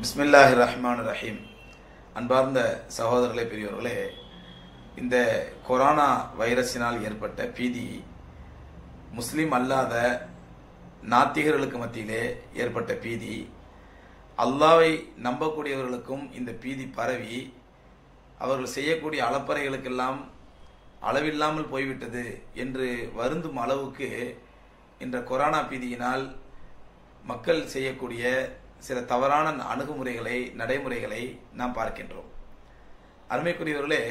பிஸ்மில்லாஹி ரஹ்மான் ரஹீம் அன்பார்ந்த சகோதரர்களே பெரியவர்களே இந்த கொரோனா வைரஸினால் ஏற்பட்ட பீதி முஸ்லிம் அல்லாத நாத்திகர்களுக்கு மத்தியிலே ஏற்பட்ட பீதி அல்லாவை நம்பக்கூடியவர்களுக்கும் இந்த பீதி பரவி அவர்கள் செய்யக்கூடிய அளப்பறைகளுக்கெல்லாம் அளவில்லாமல் போய்விட்டது என்று வருந்தும் அளவுக்கு இந்த கொரோனா பீதியினால் மக்கள் செய்யக்கூடிய சில தவறான அணுகுமுறைகளை நடைமுறைகளை நாம் பார்க்கின்றோம் அருமைக்குரியவர்களே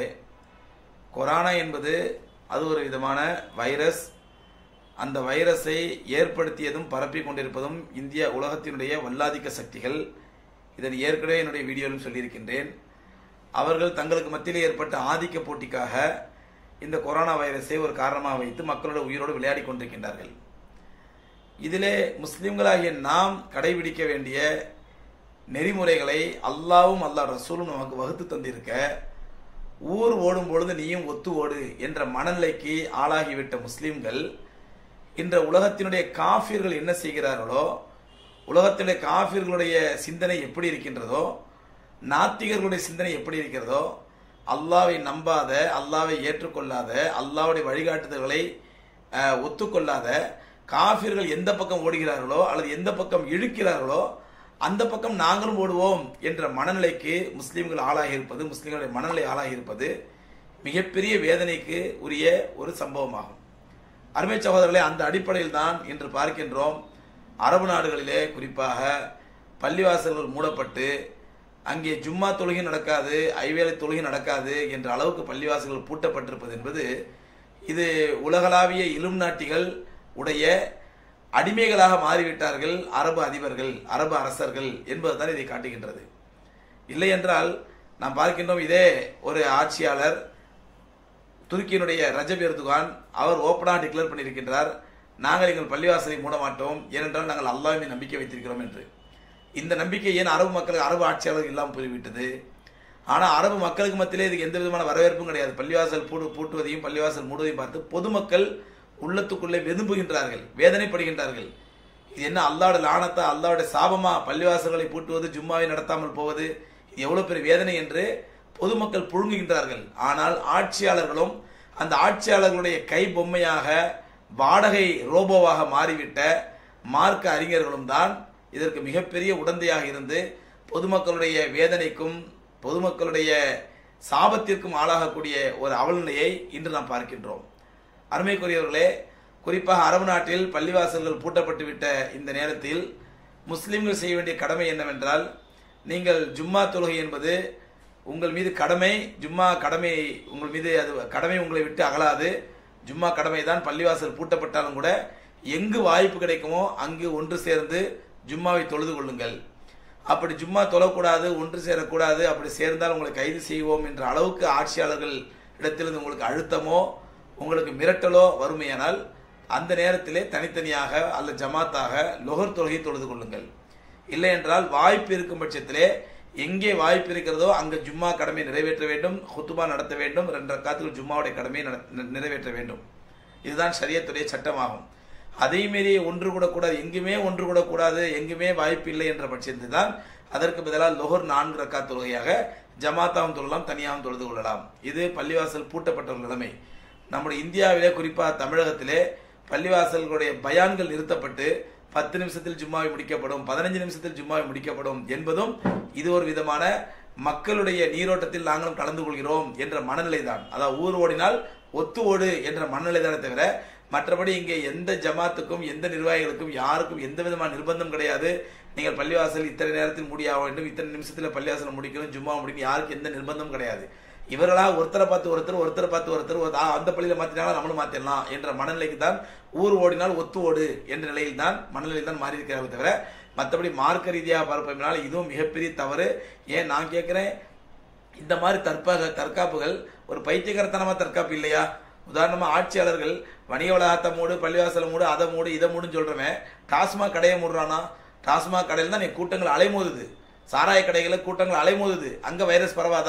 கொரோனா என்பது அது ஒரு விதமான வைரஸ் அந்த வைரஸை ஏற்படுத்தியதும் பரப்பி கொண்டிருப்பதும் இந்திய உலகத்தினுடைய வல்லாதிக்க சக்திகள் இதன் ஏற்கனவே என்னுடைய வீடியோவில் சொல்லியிருக்கின்றேன் அவர்கள் தங்களுக்கு மத்தியில் ஏற்பட்ட ஆதிக்க போட்டிக்காக இந்த கொரோனா வைரஸை ஒரு காரணமாக வைத்து மக்களோட உயிரோடு விளையாடி கொண்டிருக்கின்றார்கள் இதிலே முஸ்லிம்களாகிய நாம் கடைபிடிக்க வேண்டிய நெறிமுறைகளை அல்லாவும் அல்லா ரசூலும் நமக்கு வகுத்து தந்திருக்க ஊர் ஓடும் பொழுது நீயும் ஒத்து ஓடு என்ற மனநிலைக்கு ஆளாகிவிட்ட முஸ்லிம்கள் இன்ற உலகத்தினுடைய காஃபிர்கள் என்ன செய்கிறார்களோ உலகத்தினுடைய காஃபிர்களுடைய சிந்தனை எப்படி இருக்கின்றதோ நாத்திகர்களுடைய சிந்தனை எப்படி இருக்கிறதோ அல்லாவை நம்பாத அல்லாவை ஏற்றுக்கொள்ளாத அல்லாவுடைய வழிகாட்டுதல்களை ஒத்துக்கொள்ளாத காஃபிர்கள் எந்த பக்கம் ஓடுகிறார்களோ அல்லது எந்த பக்கம் இழுக்கிறார்களோ அந்த பக்கம் நாங்களும் ஓடுவோம் என்ற மனநிலைக்கு முஸ்லீம்கள் ஆளாகி இருப்பது முஸ்லீம்களுடைய மனநிலை ஆளாகி இருப்பது மிகப்பெரிய வேதனைக்கு உரிய ஒரு சம்பவமாகும் அருமை சகோதரர்களே அந்த அடிப்படையில் தான் இன்று பார்க்கின்றோம் அரபு நாடுகளிலே குறிப்பாக பள்ளிவாசல்கள் மூடப்பட்டு அங்கே ஜும்மா தொழுகை நடக்காது ஐவேளை தொழுகை நடக்காது என்ற அளவுக்கு பள்ளிவாசல்கள் பூட்டப்பட்டிருப்பது என்பது இது உலகளாவிய இலும் நாட்டிகள் உடைய அடிமைகளாக மாறிவிட்டார்கள் அரபு அதிபர்கள் அரபு அரசர்கள் என்பதுதான் இதை காட்டுகின்றது இல்லை என்றால் நாம் பார்க்கின்றோம் இதே ஒரு ஆட்சியாளர் துருக்கியினுடைய ரஜப் எர்துகான் அவர் ஓப்பனாக டிக்ளேர் பண்ணியிருக்கின்றார் நாங்கள் எங்கள் பள்ளிவாசலை மூட மாட்டோம் ஏனென்றால் நாங்கள் அல்லாஹ்வை நம்பிக்கை வைத்திருக்கிறோம் என்று இந்த நம்பிக்கை ஏன் அரபு மக்களுக்கு அரபு ஆட்சியாளர்கள் இல்லாமல் போய்விட்டது ஆனால் அரபு மக்களுக்கு மத்தியிலே இதுக்கு எந்த விதமான வரவேற்பும் கிடையாது பள்ளிவாசல் பூடு பூட்டுவதையும் பள்ளிவாசல் மூடுவதையும் பார்த்து பொதுமக்கள் உள்ளத்துக்குள்ளே வெதும்புகின்றார்கள் வேதனைப்படுகின்றார்கள் இது என்ன அல்லாட லானத்தா அல்லாவுடைய சாபமா பள்ளிவாசல்களை பூட்டுவது ஜும்மாவை நடத்தாமல் போவது இது எவ்வளவு பெரிய வேதனை என்று பொதுமக்கள் புழுங்குகின்றார்கள் ஆனால் ஆட்சியாளர்களும் அந்த ஆட்சியாளர்களுடைய கை பொம்மையாக வாடகை ரோபோவாக மாறிவிட்ட மார்க்க அறிஞர்களும் தான் இதற்கு மிகப்பெரிய உடந்தையாக இருந்து பொதுமக்களுடைய வேதனைக்கும் பொதுமக்களுடைய சாபத்திற்கும் ஆளாகக்கூடிய ஒரு அவல்நிலையை இன்று நாம் பார்க்கின்றோம் அருமைக்குரியவர்களே குறிப்பாக அரபு நாட்டில் பள்ளிவாசல்கள் பூட்டப்பட்டு விட்ட இந்த நேரத்தில் முஸ்லிம்கள் செய்ய வேண்டிய கடமை என்னவென்றால் நீங்கள் ஜும்மா தொழுகை என்பது உங்கள் மீது கடமை ஜும்மா கடமை உங்கள் மீது அது கடமை உங்களை விட்டு அகலாது ஜும்மா கடமை தான் பள்ளிவாசல் பூட்டப்பட்டாலும் கூட எங்கு வாய்ப்பு கிடைக்குமோ அங்கு ஒன்று சேர்ந்து ஜும்மாவை தொழுது கொள்ளுங்கள் அப்படி ஜும்மா தொழக்கூடாது ஒன்று சேரக்கூடாது அப்படி சேர்ந்தால் உங்களை கைது செய்வோம் என்ற அளவுக்கு ஆட்சியாளர்கள் இடத்திலிருந்து உங்களுக்கு அழுத்தமோ உங்களுக்கு மிரட்டலோ வறுமையானால் அந்த நேரத்திலே தனித்தனியாக அல்ல ஜமாத்தாக லொகர் தொழுகை தொழுது கொள்ளுங்கள் இல்லை என்றால் வாய்ப்பு இருக்கும் பட்சத்திலே எங்கே வாய்ப்பு இருக்கிறதோ அங்கு ஜும்மா கடமை நிறைவேற்ற வேண்டும் ஹுத்துபா நடத்த வேண்டும் ரெண்டு காத்துகள் ஜும்மாவுடைய கடமையை நிறைவேற்ற வேண்டும் இதுதான் சரியத்துடைய சட்டமாகும் அதே மீறி ஒன்று கூட கூடாது எங்குமே ஒன்று கூட கூடாது எங்குமே வாய்ப்பு இல்லை என்ற பட்சத்தில் தான் அதற்கு பதிலாக லொஹர் நான்கு ரக்கா தொழுகையாக ஜமாத்தாவும் தொழலாம் தனியாகவும் தொழுது கொள்ளலாம் இது பள்ளிவாசல் பூட்டப்பட்ட ஒரு நிலைமை நம்முடைய இந்தியாவிலே குறிப்பாக தமிழகத்திலே பள்ளிவாசல்களுடைய பயான்கள் நிறுத்தப்பட்டு பத்து நிமிஷத்தில் ஜும்மாவை முடிக்கப்படும் பதினஞ்சு நிமிஷத்தில் ஜும்மாவை முடிக்கப்படும் என்பதும் இது ஒரு விதமான மக்களுடைய நீரோட்டத்தில் நாங்களும் கலந்து கொள்கிறோம் என்ற மனநிலை தான் அதாவது ஊர் ஓடினால் ஒத்து ஓடு என்ற மனநிலை தானே தவிர மற்றபடி இங்கே எந்த ஜமாத்துக்கும் எந்த நிர்வாகிகளுக்கும் யாருக்கும் எந்த விதமான நிர்பந்தம் கிடையாது நீங்கள் பள்ளிவாசல் இத்தனை நேரத்தில் முடியாக வேண்டும் இத்தனை நிமிஷத்தில் பள்ளிவாசல் முடிக்கணும் ஜும்மா முடிக்கணும் யாருக்கு எந்த நிர்பந்தம் கிடையாது இவர்களா ஒருத்தரை பார்த்து ஒருத்தர் ஒருத்தரை பார்த்து ஒருத்தர் அந்த பள்ளியில மாத்தினாலும் நம்மளும் மாத்திடலாம் என்ற மனநிலைக்கு தான் ஊர் ஓடினால் ஒத்து ஓடு என்ற நிலையில் தான் மனநிலையில் தான் மாறி இருக்கிறார்கள் தவிர மற்றபடி மார்க்க ரீதியாக பார்ப்பதனால இதுவும் மிகப்பெரிய தவறு ஏன் நான் கேட்கிறேன் இந்த மாதிரி தற்பாக தற்காப்புகள் ஒரு பைத்தியகரத்தனமா தற்காப்பு இல்லையா உதாரணமா ஆட்சியாளர்கள் வணிக வளாகத்தை மூடு பள்ளிவாசலை மூடு அதை மூடு இதை மூடுன்னு சொல்றவன் டாஸ்மாக் கடையை மூடுறானா டாஸ்மாக் கடையில் தான் நீ கூட்டங்கள் அலைமோதுது சாராய கடைகளில் கூட்டங்கள் அலைமோதுது அங்க வைரஸ் பரவாதா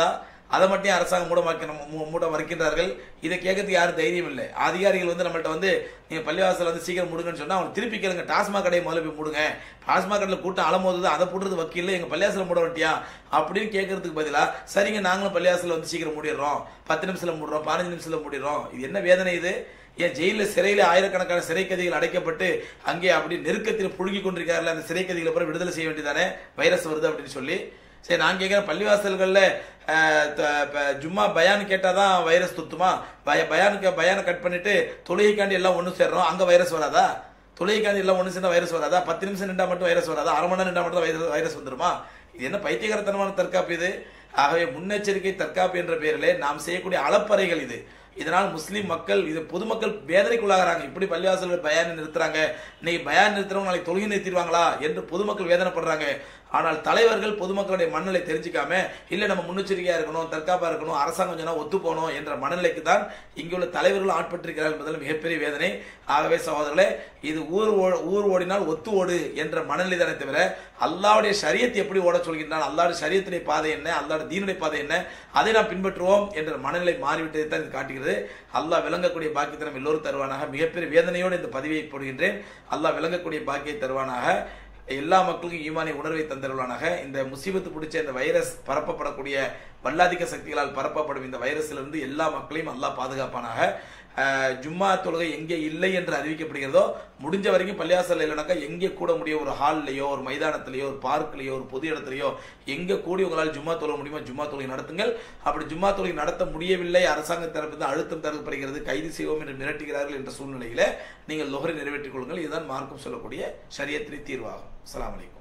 அதை மட்டும் அரசாங்கம் மூடமாக்க மூட மறுக்கின்றார்கள் இதை கேட்கறதுக்கு யாரும் தைரியம் இல்லை அதிகாரிகள் வந்து நம்மள்ட்ட வந்து நீங்க பள்ளிவாசல் வந்து சீக்கிரம் முடுங்கன்னு சொன்னா அவங்க திருப்பி கேளுங்க டாஸ்மாக் கடையை முதல்ல போய் மூடுங்க டாஸ்மாக் கடையில் கூட்டம் அலமோது அதை போடுறது வக்கீல் எங்க பள்ளிவாசல மூட வட்டியா அப்படின்னு கேட்கறதுக்கு பதிலா சரிங்க நாங்களும் பள்ளிவாசல வந்து சீக்கிரம் மூடிடுறோம் பத்து நிமிஷத்துல மூடுறோம் பதினஞ்சு நிமிஷத்துல மூடிடுறோம் இது என்ன வேதனை இது ஏன் ஜெயில சிறையில ஆயிரக்கணக்கான சிறை கைதிகள் அடைக்கப்பட்டு அங்கே அப்படி நெருக்கத்தில் புழுகி கொண்டிருக்காருல அந்த சிறை கைதிகளை பிறகு விடுதலை செய்ய வேண்டியதானே வைரஸ் வருது அப்படின்னு சொல்லி சரி நான் கேட்கிறேன் பள்ளிவாசல்கள்ல அஹ், த- ப- ஜும்மா பயான் கேட்டாதான் வைரஸ் துத்துமா பய பயானுக்கு பயானை கட் பண்ணிட்டு தொழுகைக்காண்டி எல்லாம் ஒண்ணு சேர்றோம் அங்க வைரஸ் வராதா தொழுகைக்காண்டி எல்லாம் ஒண்ணு சேர்ந்தா வைரஸ் வராதா பத்து நிமிஷம் நின்றா மட்டும் வைரஸ் வராதா அரை மணி நேரம் நின்றா மட்டும் வைரஸ் வைரஸ் வந்துருமா இது என்ன பைத்தியகாரத்தனமான தற்காப்பு இது ஆகவே முன்னெச்சரிக்கை தற்காப்பு என்ற பெயரிலே நாம் செய்யக்கூடிய அளப்பறைகள் இது இதனால் முஸ்லிம் மக்கள் இது பொதுமக்கள் வேதனைக்குள்ளாகிறாங்க இப்படி பள்ளிவாசல்கள் பயான் நிறுத்துறாங்க இன்னைக்கு பயான் நிறுத்துறவங்க நாளைக்கு தொழுகை நிறுத்திடுவாங்களா என்று பொதுமக்கள் வேதனைப்படுறாங்க ஆனால் தலைவர்கள் பொதுமக்களுடைய மனநிலை தெரிஞ்சுக்காம இல்ல நம்ம முன்னெச்சரிக்கையா இருக்கணும் தற்காப்பா இருக்கணும் அரசாங்கம் சொன்னா ஒத்து போகணும் என்ற மனநிலைக்கு தான் இங்குள்ள தலைவர்கள் ஆட்பட்டிருக்கிறார்கள் என்பதில் மிகப்பெரிய வேதனை ஆகவே சகோதரர்களே இது ஊர் ஓ- ஊர் ஓடினால் ஒத்து ஓடு என்ற மனநிலை தானே தவிர அல்லாவுடைய சரியத்தை எப்படி ஓட சொல்கின்றான் அல்லாவுடைய சரியத்துடைய பாதை என்ன அல்லாவுடைய தீனுடைய பாதை என்ன அதை நாம் பின்பற்றுவோம் என்ற மனநிலை மாறிவிட்டதை தான் இது காட்டுகிறது அல்லாஹ் விளங்கக்கூடிய பாக்கியத்தை நம்ம எல்லோரும் தருவானாக மிகப்பெரிய வேதனையோடு இந்த பதிவை போடுகின்றேன் அல்லாஹ் விளங்கக்கூடிய பாக்கியை தருவானாக எல்லா மக்களுக்கும் ஈமானிய உணர்வை தந்தருவானாக இந்த முசீபத்து பிடிச்ச இந்த வைரஸ் பரப்பப்படக்கூடிய வல்லாதிக்க சக்திகளால் பரப்பப்படும் இந்த வைரஸிலிருந்து எல்லா மக்களையும் அல்லாஹ் பாதுகாப்பானாக அஹ், ஜும்மா தொழுகை எங்கே இல்லை என்று அறிவிக்கப்படுகிறதோ முடிஞ்ச வரைக்கும் பள்ளியாசல் இல்லைனாக்கா எங்கே கூட முடியும் ஒரு ஹால்லையோ ஒரு மைதானத்திலேயோ ஒரு பார்க்லயோ ஒரு பொது இடத்துலயோ எங்க கூடி உங்களால் ஜும்மா தொழுக முடியுமோ ஜும்மா தொழுகை நடத்துங்கள் அப்படி ஜும்மா தொழுகை நடத்த முடியவில்லை அரசாங்க தரப்பு அழுத்தம் தரப்படுகிறது கைது செய்வோம் என்று மிரட்டுகிறார்கள் என்ற சூழ்நிலையில நீங்கள் லொஹரை நிறைவேற்றிக் கொள்ளுங்கள் இதுதான் மார்க்கம் சொல்லக்கூடிய ஷரியத்தினை தீர்வாகும் அஸ்ஸலாமு அலைக்கும்